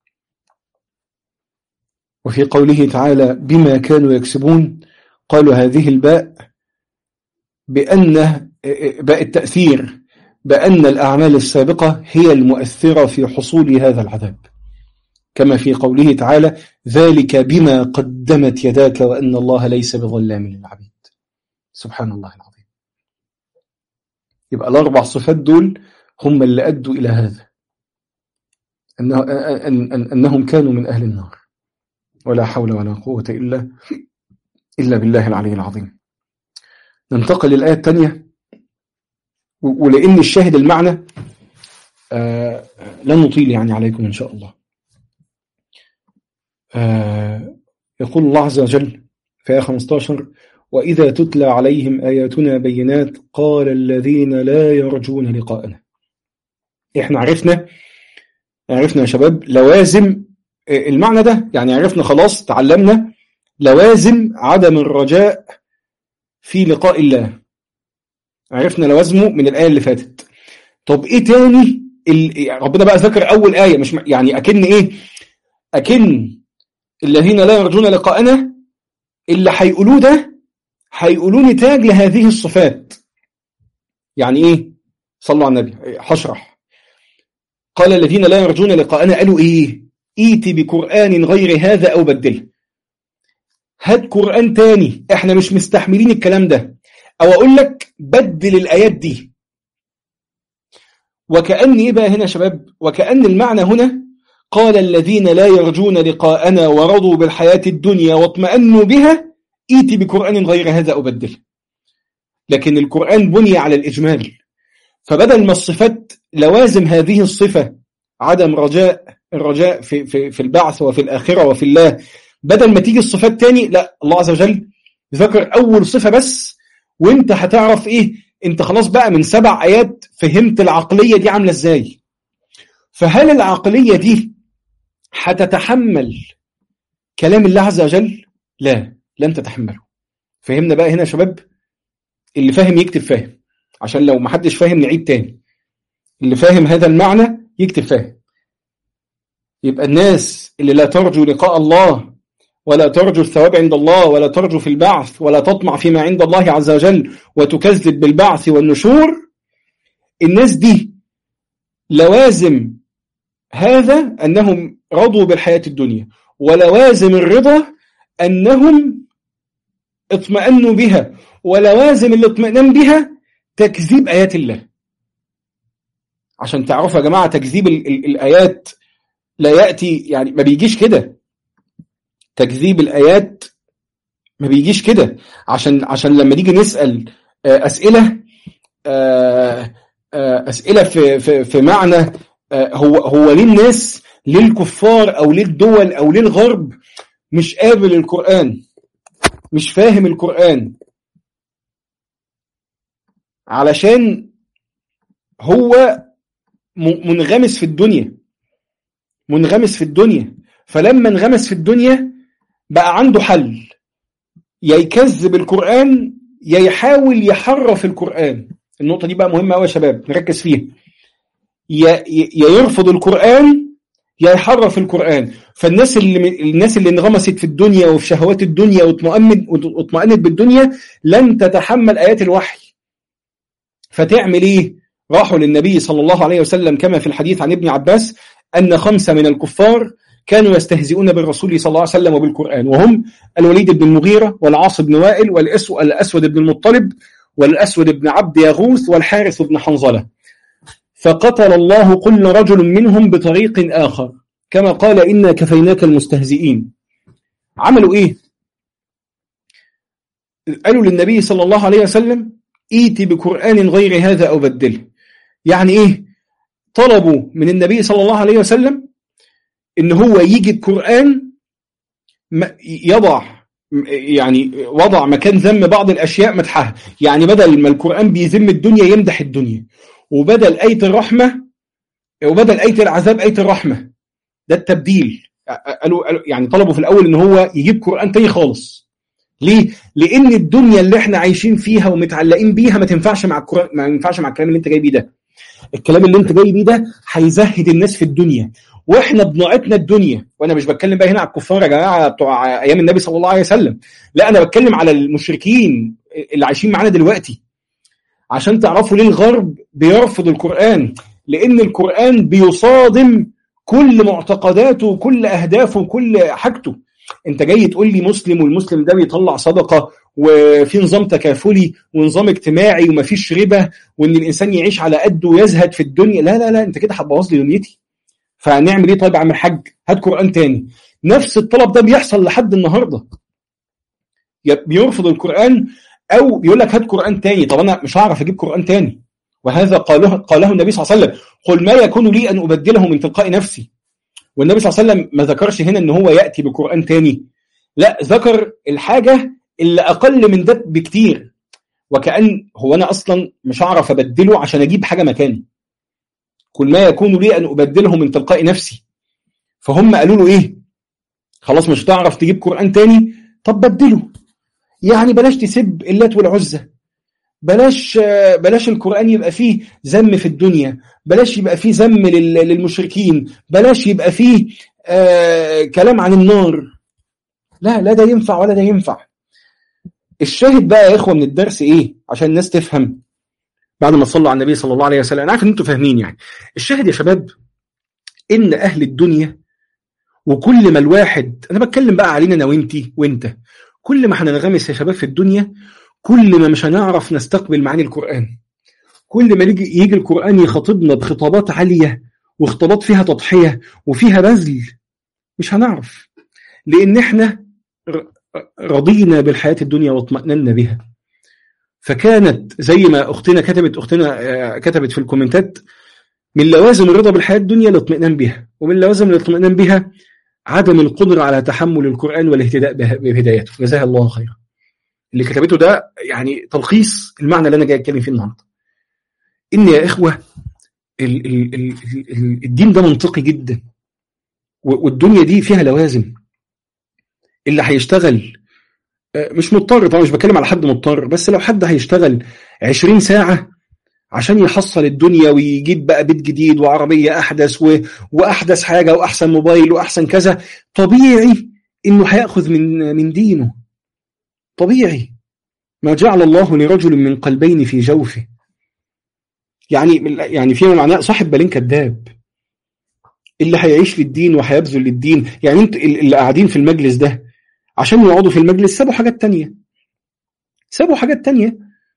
وفي قوله تعالى بما كانوا يكسبون قالوا هذه الباء بأن باء التأثير بأن الأعمال السابقة هي المؤثرة في حصول هذا العذاب كما في قوله تعالى ذلك بما قدمت يداك وأن الله ليس بظلام للعبيد سبحان الله العظيم يبقى الأربع صفات دول هم اللي أدوا إلى هذا أنه أن أن أنهم كانوا من أهل النار ولا حول ولا قوة إلا إلا بالله العلي العظيم ننتقل للآية الثانية ولأن الشاهد المعنى آه لن نطيل يعني عليكم إن شاء الله آه يقول الله عز وجل في آية 15 وإذا تتلى عليهم آياتنا بينات قال الذين لا يرجون لقاءنا إحنا عرفنا عرفنا يا شباب لوازم المعنى ده يعني عرفنا خلاص تعلمنا لوازم عدم الرجاء في لقاء الله عرفنا لوازمه من الآية اللي فاتت طب إيه تاني ربنا بقى ذكر أول آية مش يعني أكن إيه أكن الذين لا يرجون لقاءنا اللي هيقولوه ده هيقولوا نتاج لهذه الصفات يعني ايه صلوا على النبي هشرح قال الذين لا يرجون لقاءنا قالوا ايه ايتي بقرآن غير هذا او بدله هات قرآن تاني احنا مش مستحملين الكلام ده او اقول لك بدل الايات دي وكأن ايه بقى هنا يا شباب وكأن المعنى هنا قال الذين لا يرجون لقاءنا ورضوا بالحياة الدنيا واطمأنوا بها ايتي بقرآن غير هذا أبدله لكن القرآن بني على الإجمال فبدل ما الصفات لوازم هذه الصفة عدم رجاء الرجاء في, في, في البعث وفي الآخرة وفي الله بدل ما تيجي الصفات تاني لا الله عز وجل ذكر أول صفة بس وانت هتعرف ايه انت خلاص بقى من سبع آيات فهمت العقلية دي عاملة ازاي فهل العقلية دي هتتحمل كلام الله عز وجل لا لن تتحمله فهمنا بقى هنا يا شباب اللي فاهم يكتب فاهم عشان لو ما حدش فاهم نعيد تاني اللي فاهم هذا المعنى يكتب فاهم يبقى الناس اللي لا ترجو لقاء الله ولا ترجو الثواب عند الله ولا ترجو في البعث ولا تطمع فيما عند الله عز وجل وتكذب بالبعث والنشور الناس دي لوازم هذا أنهم رضوا بالحياة الدنيا ولوازم الرضا أنهم اطمأنوا بها ولوازم الاطمئنان بها تكذيب آيات الله عشان تعرفوا يا جماعة تكذيب ال ال الآيات لا يأتي يعني ما بيجيش كده تكذيب الآيات ما بيجيش كده عشان عشان لما نيجي نسأل أسئلة أسئلة في في في معنى هو هو ليه الناس للكفار او للدول او للغرب مش قابل القرآن مش فاهم القرآن علشان هو منغمس في الدنيا منغمس في الدنيا فلما انغمس في الدنيا بقى عنده حل يا يكذب القرآن يا يحاول يحرف القرآن النقطة دي بقى مهمة قوي يا شباب نركز فيها يا يا يرفض القرآن يا يحرف القرآن فالناس اللي الناس اللي انغمست في الدنيا وفي شهوات الدنيا واطمأنت واطمأنت بالدنيا لن تتحمل آيات الوحي فتعمل ايه راحوا للنبي صلى الله عليه وسلم كما في الحديث عن ابن عباس أن خمسة من الكفار كانوا يستهزئون بالرسول صلى الله عليه وسلم وبالقرآن وهم الوليد بن المغيرة والعاص بن وائل والأسود بن المطلب والأسود بن عبد يغوث والحارث بن حنظلة فقتل الله كل رجل منهم بطريق آخر كما قال إنا كفيناك المستهزئين عملوا إيه قالوا للنبي صلى الله عليه وسلم ايتي بقرآن غير هذا أو بدله يعني إيه طلبوا من النبي صلى الله عليه وسلم إن هو يجي القرآن يضع يعني وضع مكان ذم بعض الأشياء مدحها يعني بدل ما القرآن بيذم الدنيا يمدح الدنيا وبدل آية الرحمة وبدل آية العذاب آية الرحمة ده التبديل قالوا يعني طلبوا في الأول إن هو يجيب قرآن تاني خالص ليه؟ لأن الدنيا اللي احنا عايشين فيها ومتعلقين بيها ما تنفعش مع القرآن ما ينفعش مع الكلام اللي انت جاي بيه ده. الكلام اللي انت جاي بيه ده هيزهد الناس في الدنيا واحنا بناعتنا الدنيا وانا مش بتكلم بقى هنا على الكفار يا جماعه بتوع ايام النبي صلى الله عليه وسلم لا انا بتكلم على المشركين اللي عايشين معانا دلوقتي عشان تعرفوا ليه الغرب بيرفض القرآن لأن القرآن بيصادم كل معتقداته وكل أهدافه وكل حاجته انت جاي تقول لي مسلم والمسلم ده بيطلع صدقة وفي نظام تكافلي ونظام اجتماعي ومفيش ربا وان الانسان يعيش على قده ويزهد في الدنيا لا لا لا انت كده هتبوظ لي دنيتي فهنعمل ايه طيب اعمل حج هات قران تاني نفس الطلب ده بيحصل لحد النهارده بيرفض القران او بيقول لك هات قران تاني طب انا مش هعرف اجيب قران تاني وهذا قاله قاله النبي صلى الله عليه وسلم قل ما يكون لي ان ابدله من تلقاء نفسي والنبي صلى الله عليه وسلم ما ذكرش هنا ان هو ياتي بقران تاني لا ذكر الحاجه اللي اقل من ده بكتير وكأن هو انا اصلا مش هعرف ابدله عشان اجيب حاجه مكانه كل ما يكون لي ان ابدله من تلقاء نفسي فهم قالوا له ايه خلاص مش هتعرف تجيب قران تاني طب بدله يعني بلاش تسب اللات والعزى بلاش بلاش القرآن يبقى فيه ذم في الدنيا بلاش يبقى فيه ذم للمشركين بلاش يبقى فيه آه كلام عن النار لا لا ده ينفع ولا ده ينفع الشاهد بقى يا إخوة من الدرس إيه عشان الناس تفهم بعد ما صلوا على النبي صلى الله عليه وسلم أنا عارف إن أنتوا فاهمين يعني الشاهد يا شباب إن أهل الدنيا وكل ما الواحد أنا بتكلم بقى علينا أنا وإنتي وإنت كل ما هننغمس يا شباب في الدنيا كل ما مش هنعرف نستقبل معاني القرآن كل ما يجي, يجي القرآن يخاطبنا بخطابات عالية وخطابات فيها تضحية وفيها بذل مش هنعرف لأن احنا رضينا بالحياة الدنيا واطمأننا بها فكانت زي ما أختنا كتبت أختنا كتبت في الكومنتات من لوازم الرضا بالحياة الدنيا الاطمئنان بها ومن لوازم الاطمئنان بها عدم القدرة على تحمل القرآن والاهتداء بهدايته جزاها الله خيرا اللي كتبته ده يعني تلخيص المعنى اللي انا جاي اتكلم فيه النهارده ان يا اخوه ال ال ال ال الدين ده منطقي جدا والدنيا دي فيها لوازم اللي هيشتغل مش مضطر طبعا مش بتكلم على حد مضطر بس لو حد هيشتغل 20 ساعه عشان يحصل الدنيا ويجيب بقى بيت جديد وعربيه احدث و... واحدث حاجه واحسن موبايل واحسن كذا طبيعي انه هياخذ من من دينه طبيعي ما جعل الله لرجل من قلبين في جوفه يعني يعني فيما معناه صاحب بالين كذاب اللي هيعيش للدين وهيبذل للدين يعني انت اللي قاعدين في المجلس ده عشان يقعدوا في المجلس سابوا حاجات تانية سابوا حاجات تانية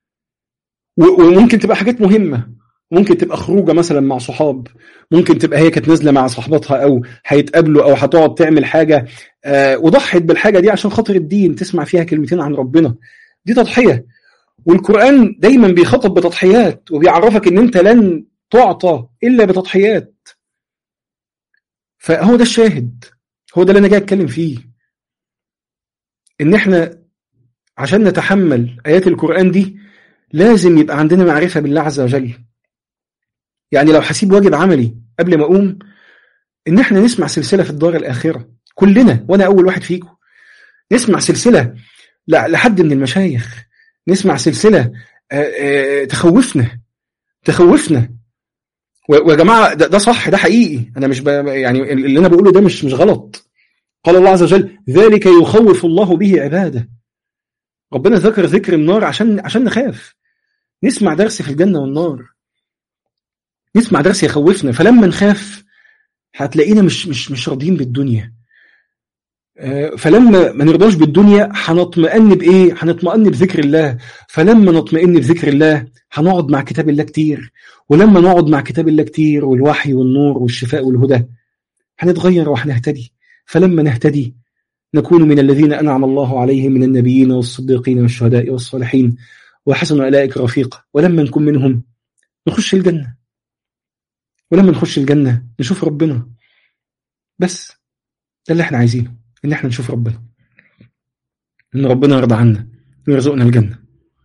وممكن تبقى حاجات مهمة ممكن تبقى خروجه مثلا مع صحاب ممكن تبقى هي كانت نازله مع صاحبتها او هيتقابلوا او هتقعد تعمل حاجه آه وضحت بالحاجه دي عشان خاطر الدين تسمع فيها كلمتين عن ربنا دي تضحيه والقران دايما بيخاطب بتضحيات وبيعرفك ان انت لن تعطى الا بتضحيات فهو ده الشاهد هو ده اللي انا جاي اتكلم فيه ان احنا عشان نتحمل ايات القران دي لازم يبقى عندنا معرفه بالله عز وجل يعني لو هسيب واجب عملي قبل ما اقوم ان احنا نسمع سلسله في الدار الاخره كلنا وانا اول واحد فيكم نسمع سلسله لحد من المشايخ نسمع سلسله تخوفنا تخوفنا ويا جماعه ده, ده صح ده حقيقي انا مش ب... يعني اللي انا بقوله ده مش مش غلط قال الله عز وجل ذلك يخوف الله به عباده ربنا ذكر ذكر النار عشان عشان نخاف نسمع درس في الجنه والنار نسمع درس يخوفنا فلما نخاف هتلاقينا مش مش مش راضيين بالدنيا فلما ما نرضاش بالدنيا هنطمئن بايه هنطمئن بذكر الله فلما نطمئن بذكر الله هنقعد مع كتاب الله كتير ولما نقعد مع كتاب الله كتير والوحي والنور والشفاء والهدى هنتغير وهنهتدي فلما نهتدي نكون من الذين انعم الله عليهم من النبيين والصديقين والشهداء والصالحين وحسن اولئك رفيقا ولما نكون منهم نخش الجنه ولما نخش الجنه نشوف ربنا بس ده اللي احنا عايزينه ان احنا نشوف ربنا ان ربنا يرضى عنا ويرزقنا الجنه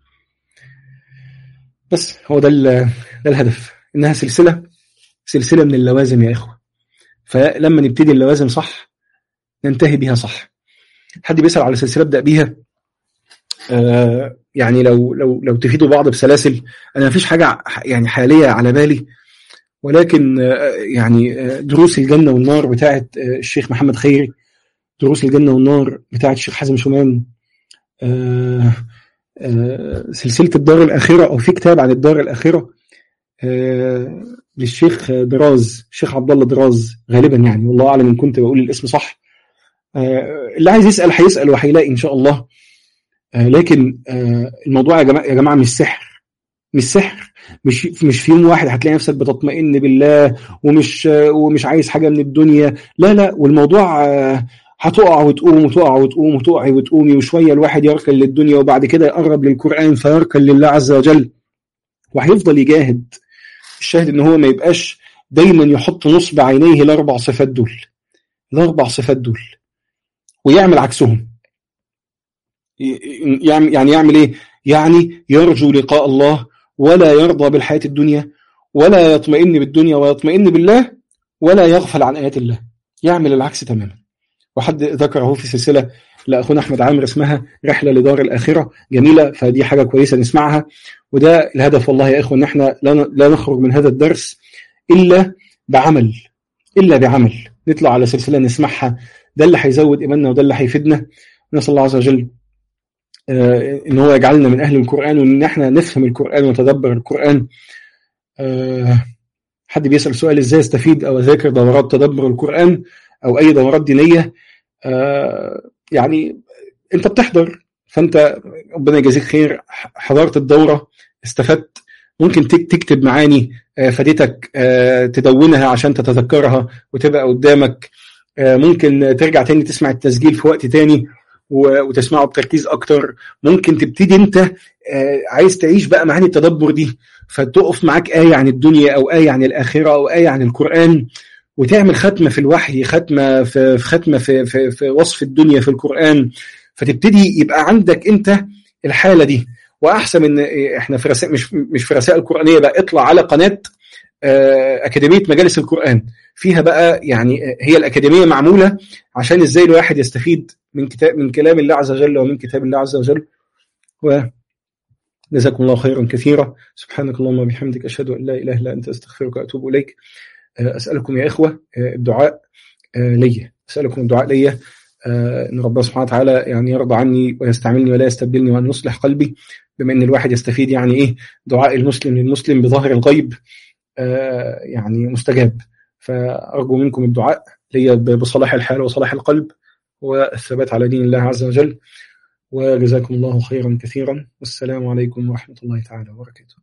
بس هو ده ده الهدف انها سلسله سلسله من اللوازم يا اخوه فلما نبتدي اللوازم صح ننتهي بيها صح حد بيسال على سلسله ابدا بيها آه يعني لو لو لو تفيدوا بعض بسلاسل انا ما فيش حاجه يعني حاليه على بالي ولكن آه يعني آه دروس الجنه والنار بتاعه الشيخ محمد خيري دروس الجنه والنار بتاعه الشيخ حازم شومان آه آه سلسله الدار الاخره او في كتاب عن الدار الاخره آه للشيخ دراز الشيخ عبد الله دراز غالبا يعني والله اعلم ان كنت بقول الاسم صح اللي عايز يسال هيسال وهيلاقي ان شاء الله لكن الموضوع يا جماعه يا جماعه مش سحر مش سحر مش مش في يوم واحد هتلاقي نفسك بتطمئن بالله ومش ومش عايز حاجه من الدنيا لا لا والموضوع هتقع وتقوم وتقع وتقوم وتقعي وتقومي وشويه الواحد يركن للدنيا وبعد كده يقرب للقران فيركن لله عز وجل وهيفضل يجاهد الشاهد ان هو ما يبقاش دايما يحط نصب عينيه الاربع صفات دول الاربع صفات دول ويعمل عكسهم يعني يعمل ايه يعني يرجو لقاء الله ولا يرضى بالحياه الدنيا ولا يطمئن بالدنيا ويطمئن بالله ولا يغفل عن ايات الله يعمل العكس تماما وحد ذكره في سلسله لاخونا احمد عامر اسمها رحله لدار الاخره جميله فدي حاجه كويسه نسمعها وده الهدف والله يا اخوه ان احنا لا نخرج من هذا الدرس الا بعمل الا بعمل نطلع على سلسله نسمعها ده اللي هيزود ايماننا وده اللي هيفيدنا نسال الله عز وجل آه ان هو يجعلنا من اهل القران وان احنا نفهم القران ونتدبر القران آه حد بيسال سؤال ازاي استفيد او اذاكر دورات تدبر القران او اي دورات دينيه آه يعني انت بتحضر فانت ربنا يجازيك خير حضرت الدوره استفدت ممكن تكتب معاني فادتك تدونها عشان تتذكرها وتبقى قدامك ممكن ترجع تاني تسمع التسجيل في وقت تاني وتسمعه بتركيز اكتر ممكن تبتدي انت عايز تعيش بقى معاني التدبر دي فتقف معاك آية عن الدنيا أو آية عن الآخرة أو آية عن القرآن وتعمل ختمة في الوحي ختمة في ختمة في, في, في وصف الدنيا في القرآن فتبتدي يبقى عندك أنت الحالة دي واحسن من احنا في رسائل مش مش في رسائل قرانيه بقى اطلع على قناه اكاديميه مجالس القران فيها بقى يعني هي الاكاديميه معموله عشان ازاي الواحد يستفيد من كتاب من كلام الله عز وجل ومن كتاب الله عز وجل و جزاكم الله خيرا كثيرا سبحانك اللهم وبحمدك اشهد ان لا اله الا انت استغفرك واتوب اليك اسالكم يا اخوه الدعاء لي اسالكم الدعاء لي ان ربنا سبحانه وتعالى يعني يرضى عني ويستعملني ولا يستبدلني وان يصلح قلبي بما ان الواحد يستفيد يعني ايه دعاء المسلم للمسلم بظاهر الغيب يعني مستجاب فارجو منكم الدعاء لي بصلاح الحال وصلاح القلب والثبات على دين الله عز وجل وجزاكم الله خيرا كثيرا والسلام عليكم ورحمه الله تعالى وبركاته